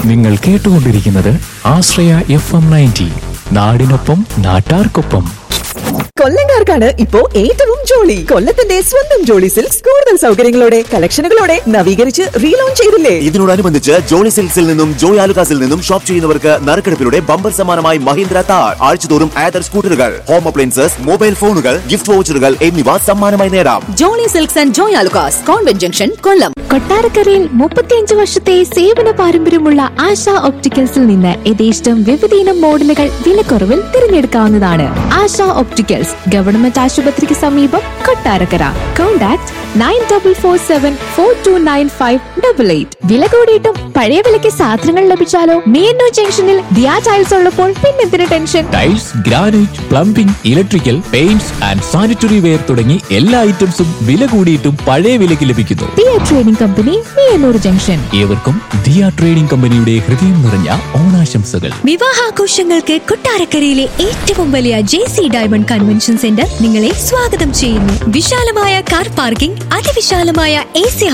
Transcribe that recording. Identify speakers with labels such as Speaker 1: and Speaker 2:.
Speaker 1: നിങ്ങൾ കേട്ടുകൊണ്ടിരിക്കുന്നത് ആശ്രയ F M ninety നാടിനൊപ്പം നാട്ടാർക്കൊപ്പം
Speaker 2: കൊല്ലങ്കാർക്കാണ് ഇപ്പോ ഏറ്റവും ജോളി കൊല്ലത്തിന്റെ സ്വന്തം ജോളി സിൽക്സ് കൂടുതൽ സൗകര്യങ്ങളോടെ കളക്ഷനുകളോടെ നവീകരിച്ച് റീലോഞ്ച് ചെയ്തില്ലേ
Speaker 3: ഇതിനോടനുബന്ധിച്ച് ജോളി സിൽക്സിൽ നിന്നും ജോയ് ആലുകാസിൽ നിന്നും ഷോപ്പ് ചെയ്യുന്നവർക്ക് നറുക്കെടുപ്പിലൂടെ ബമ്പർ സമ്മാനമായി മഹീന്ദ്ര താർ ആഴ്ചതോറും ആദർ സ്കൂട്ടറുകൾ ഹോം അപ്ലയൻസസ് മൊബൈൽ ഫോണുകൾ ഗിഫ്റ്റ് വൗച്ചറുകൾ എന്നിവ സമ്മാനമായി നേടാം
Speaker 4: Jolly Silks and Joy Alukkas convent junction Kollam
Speaker 5: കൊട്ടാരക്കരയിൽ മുപ്പത്തിയഞ്ച് വർഷത്തെ സേവന പാരമ്പര്യമുള്ള ആശ ഒപ്റ്റിക്കൽസിൽ നിന്ന് യഥേഷ്ടം വിവിധയിനം മോഡലുകൾ വിലക്കുറവിൽ തിരഞ്ഞെടുക്കാവുന്നതാണ് ആശ ഒപ്റ്റിക്കൽസ് ഗവൺമെന്റ് ആശുപത്രിക്ക് സമീപം Kottarakkara contact nine double four seven four two nine five double eight വില കൂടിയിട്ടും പഴയ വിലയ്ക്ക് സാധനങ്ങൾ ലഭിച്ചാലോ മീനു ജംഗ്ഷനിൽ ദിയാ ടൈൽസ് ഉള്ളപ്പോൾ പിന്നെന്തിന് tension
Speaker 1: tiles granite plumbing electrical paints and sanitary ware തുടങ്ങി എല്ലാ ഐറ്റംസും വില കൂടിയിട്ടും പഴയ വിലയ്ക്ക് ലഭിക്കുന്നു
Speaker 5: Diya trading company Miyannoor junction
Speaker 1: ഏവർക്കും ദിയ ട്രേഡിംഗ് കമ്പനിയുടെ ഹൃദയം നിറഞ്ഞ ഓണാശംസകൾ
Speaker 6: വിവാഹാഘോഷങ്ങൾക്ക് കൊട്ടാരക്കരയിലെ ഏറ്റവും വലിയ J C diamond convention centre നിങ്ങളെ സ്വാഗതം ചെയ്യുന്നു വിശാലമായ കാർ പാർക്കിംഗ് അതിവിശാലമായ എ സി